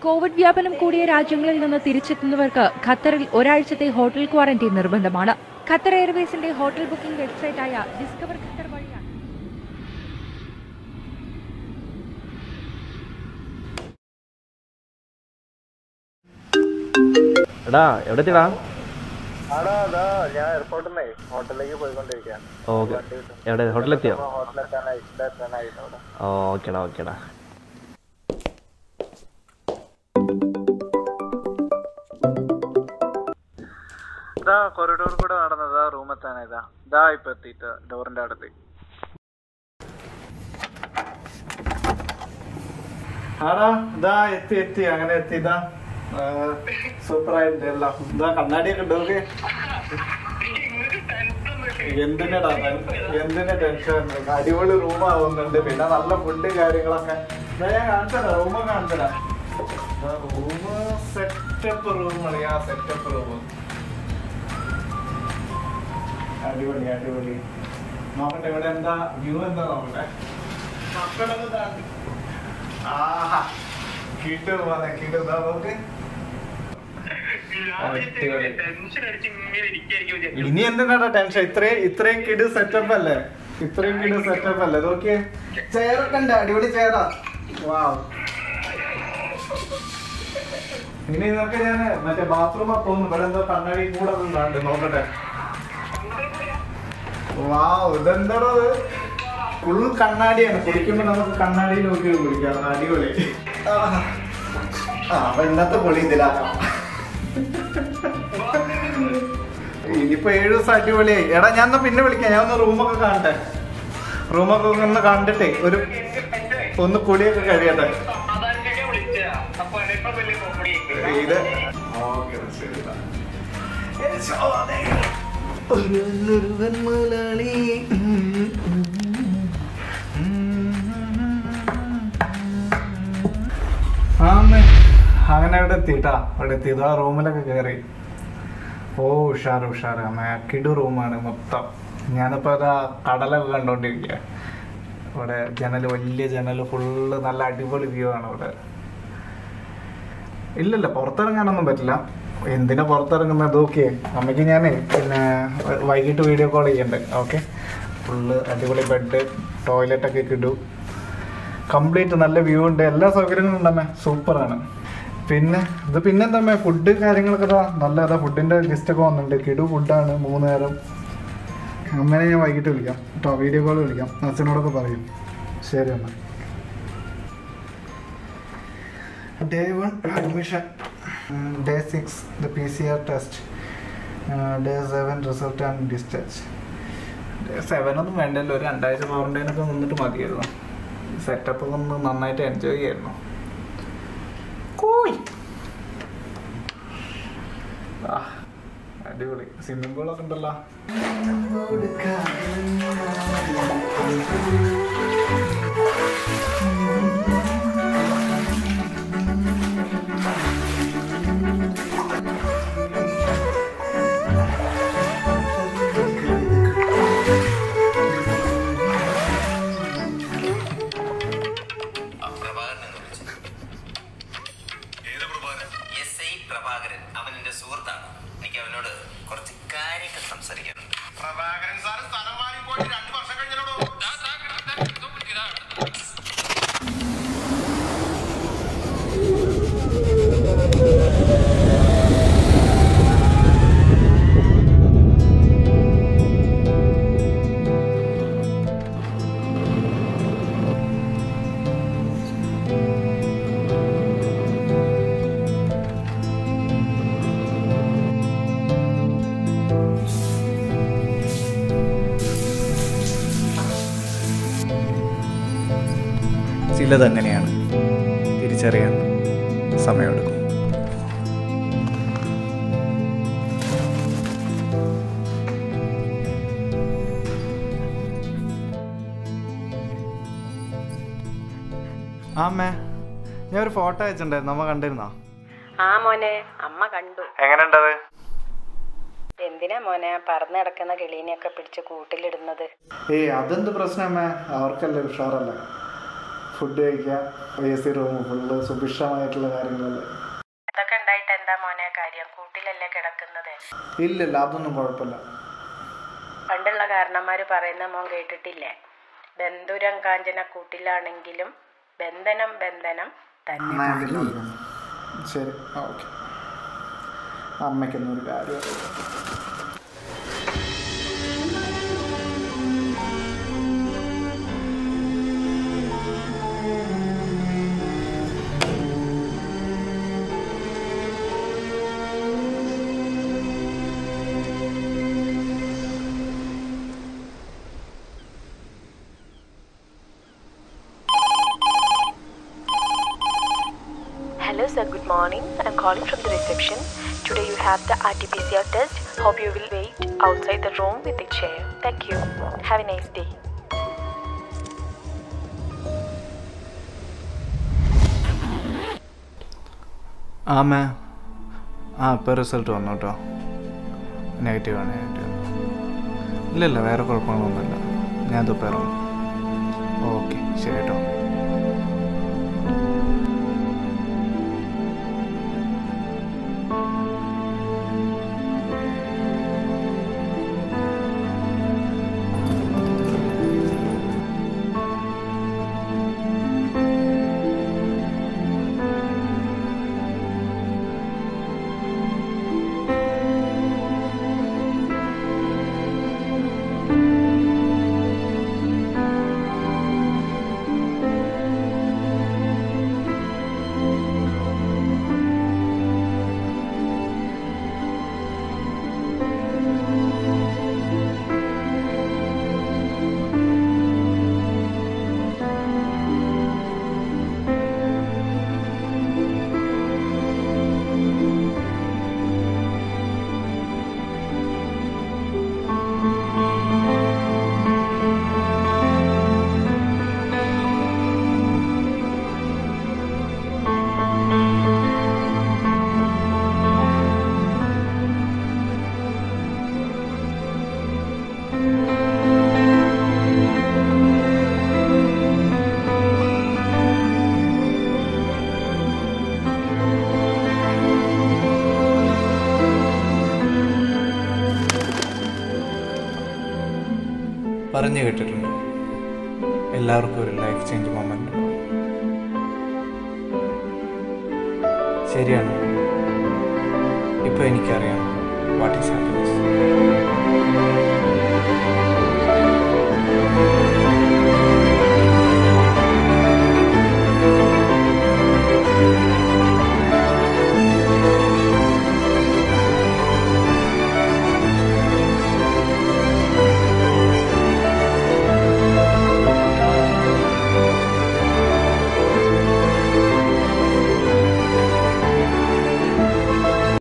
Covid വ്യാപനം കൂടിയ രാജ്യങ്ങളിൽ നിന്ന് തിരിച്ചെത്തുന്നവർക്ക് ഖത്തറിൽ ഒരാഴ്ചത്തെ ഹോട്ടൽ ക്വാറന്റൈൻ നിർബന്ധമാണ് ഖത്തർ എയർവേസിന്റെ ഹോട്ടൽ ബുക്കിംഗ് വെബ്സൈറ്റായ ഡിസ്കവർ ഖത്തർ വഴിയാണ് എടാ എവിടെ എത്തിയടാ ആടാ അതാ ഞാൻ എയർപോർട്ടിൽ നിന്നേ ഹോട്ടലിലേക്ക് പോയിക്കൊണ്ടിരിക്കുക ഓക്കെ എവിടെ ഹോട്ടലെത്തിയോ ഹോട്ടലെത്താനായി ഇവിടെ എത്താനായിട്ട് അവിടെ ഓക്കെടാ ഓക്കെടാ ഇതാ കൊറിഡോർ കൂടെ നടന്നത് ആ റൂം എത്താനായി ഇതാ ഇതാ ഇപ്പൊ എത്തിയിട്ട് ഡോറിന്റെ അടുത്ത് ആടാ ഇതാ എത്തി എത്തി അങ്ങനെ എത്തി ഇതാ സൂപ്പർ ആയിട്ട് എല്ലാം ഇതാ കണ്ണാടിയൊക്കെ ഉണ്ട് ഓക്കെ എന്തിനടാ ടെൻ- എന്തിന്റെ ടെൻഷൻ അടിപൊളി റൂം ആവുന്നുണ്ട് പിന്നെ നല്ല ഫുഡ് കാര്യങ്ങളൊക്കെ ഇതാ ഞാൻ കാണിച്ചതാ റൂം കാണിച്ചതാ റൂം സെറ്റപ്പ് റൂം അറിയാ സെറ്റപ്പ് റൂം അടിപൊളി അടിപൊളി നോക്കട്ടെ ഇവിടെ എന്താ വ്യൂ എന്താ നോക്കട്ടെ മക്കളൊക്കെ താണ്ടി ആഹാ കിട്ടു പോന്നെ കിട്ടു ഇതാ നോക്ക് അടിപൊളി. ഇനി എന്തിനാടാ ടെൻഷൻ ഇത്രയും ഇത്രയും കിട് സെറ്റപ്പ് അല്ലേ ഇത്രയും കിട് സെറ്റപ്പ് അല്ലേ നോക്കിയേ ചെയറൊക്കെ ഉണ്ട് അടിപൊളി ചെയറാ വാവ് ഇനി ഇതൊക്കെ ഞാൻ മറ്റേ ബാത്റൂമൊക്കെ പോകുന്നു ഇവിടെ എന്തോ കണ്ണാടി കൂടെ ഉണ്ട് നോക്കട്ടെ വാവ് ഇതെന്താണോ ഫുൾ കണ്ണാടിയാണ് കുടിക്കുമ്പോ നമുക്ക് കണ്ണാടിയിൽ നോക്കി കുടിക്കാം അടിപൊളി ആ ആ, അപ്പൊ ഇന്നത്തെ പൊളി ഇതിലാക്കാം ഇനിയിപ്പോ ഏഴു ദിവസം അടിപൊളിയായി എടാ ഞാൻ എന്നാ പിന്നെ വിളിക്കാം ഞാൻ ഒന്ന് റൂമൊക്കെ കാണട്ടെ റൂമൊക്കെ ഒന്ന് കണ്ടിട്ടേ ഒരു ഒന്ന് കുളിയൊക്കെ കഴിയട്ടെ ഇത് ഓക്കെ ശരി എന്നാ. യേശോദേ. ഒരു ഒരുവൻ മുതലാളി ആന്ന് അങ്ങനെ അവിടെ എത്തിട്ടാ അവിടെ എത്തി ഇതാ റൂമിലൊക്കെ കയറി ഓ ഉഷാർ ഉഷാർ അമ്മ കിടു റൂമാണ് മൊത്തം ഞാനിപ്പോ അതാ കടലൊക്കെ കണ്ടോണ്ടിരിക്കുക ഇവിടെ ജനൽ വലിയ ജനൽ ഫുള്ള് നല്ല അടിപൊളി വ്യൂ ആണ് ഇവിടെ ഇല്ലല്ല പുറത്തിറങ്ങാനൊന്നും പറ്റില്ല എന്തിനാ പുറത്തിറങ്ങുന്നത് ഓക്കെ അമ്മയ്ക്ക് ഞാൻ പിന്നെ വൈകിട്ട് വീഡിയോ കോൾ ചെയ്യണ്ട് ഓക്കെ ഫുള്ള് അടിപൊളി ബെഡ് ടോയ്ലറ്റ് ഒക്കെ ഇടും കംപ്ലീറ്റ് നല്ല വ്യൂ ഉണ്ട് എല്ലാ സൗകര്യങ്ങളും ഉണ്ടമ്മേ സൂപ്പറാണ് പിന്നെ ഇത് പിന്നെന്താ ഫുഡ് കാര്യങ്ങളൊക്കെ ഇതാ നല്ല അതാ ഫുഡിന്റെ ലിസ്റ്റ് ഒക്കെ വന്നിട്ടുണ്ട് കിടു ഫുഡാണ് മൂന്ന് നേരം അമ്മേനെ ഞാൻ വൈകിട്ട് വിളിക്കാം കേട്ടോ വീഡിയോ കോൾ വിളിക്കാം അച്ഛനോടൊക്കെ പറയും ശരി എന്നാ day one admission day six the P C R test day seven result and discharge day seven ഒന്നും വേണ്ടല്ലോ ഒരു രണ്ടാഴ്ച ക്വാറന്റൈൻ ഒക്കെ നിന്നിട്ട് മതിയായിരുന്നു സെറ്റപ്പ് ഒന്ന് നന്നായിട്ട് എൻജോയ് ചെയ്യായിരുന്നു കോയ് ആ, അടിപൊളി സ്വിമ്മിംഗ് പൂളൊക്കെ ഉണ്ടല്ലോ പ്രഭാകരൻ എന്ന് വിളിച്ചു എസ് ഐ പ്രഭാകരൻ അവൻ എന്റെ സുഹൃത്താണ് എനിക്ക് അവനോട് കുറച്ച് കാര്യങ്ങൾ സംസാരിക്കാനുണ്ട് പ്രഭാകരൻ സാറ് സ്ഥലം മാറി പോയിട്ട് രണ്ടു വർഷം കഴിഞ്ഞല്ലോ ചിലത് അങ്ങനെയാണ് തിരിച്ചറിയാൻ സമയമെടുക്കും ആമ്മേ ഞാൻ ഒരു ഫോട്ടോ അയച്ചിട്ടുണ്ടായിരുന്നു അമ്മ കണ്ടിരുന്നോ ആ മോനെ അമ്മ കണ്ടു എങ്ങനെയുണ്ടത് എന്തിനാ മോനെ പറന്ന് കിടക്കുന്ന കിളീനെയൊക്കെ പിടിച്ച് കൂട്ടിലിടുന്നത് ഏയ് അതെന്ത് പ്രശ്നം അമ്മേ അവർക്കല്ലേ ഉഷാറല്ലേ ഫുഡ് കഴിക്കുക എ സി റൂം ഫുള്ള് സുഭിക്ഷമായിട്ടുള്ള കാര്യങ്ങളല്ലേ അതൊക്കെ ഉണ്ടായിട്ട് എന്താ മോനെ കാര്യം കൂട്ടിലല്ലേ കിടക്കുന്നത് ഇല്ലില്ല അതൊന്നും കുഴപ്പമില്ല പണ്ടുള്ള കാരണന്മാര് പറയുന്ന മോൻ കേട്ടിട്ടില്ലേ ബന്ധുരം കാഞ്ചന കൂട്ടിലാണെങ്കിലും ബന്ധനം ബന്ധനം തന്നെ എന്നാ ഞാൻ പിന്നെ വിളിക്കാം. ശരി ഓക്കെ അമ്മയ്ക്കൊന്നും ഒരു കാര്യം അറിയില്ല. Hello, sir. Good morning. I'm calling from the reception. Today you have the RT-PCR test. Hope you will wait outside the room with a chair. Thank you. Have a nice day. ആ മേ ആ ഇപ്പോൾ result വന്നു കേട്ടോ negative ആണ് negative ഇല്ല ഇല്ല വേറെ കുഴപ്പങ്ങളൊന്നുമില്ല ഞാൻ ഇതിപ്പോൾ ഇറങ്ങും ഓക്കെ ശരി കേട്ടോ പറഞ്ഞു കേട്ടിട്ടുണ്ട് എല്ലാവർക്കും ഒരു ലൈഫ് ചേഞ്ച് മൊമെൻ്റ് ശരിയാണ് ഇപ്പോൾ എനിക്കറിയാം വാട്ട് ഈസ് ഹാപ്പിനെസ്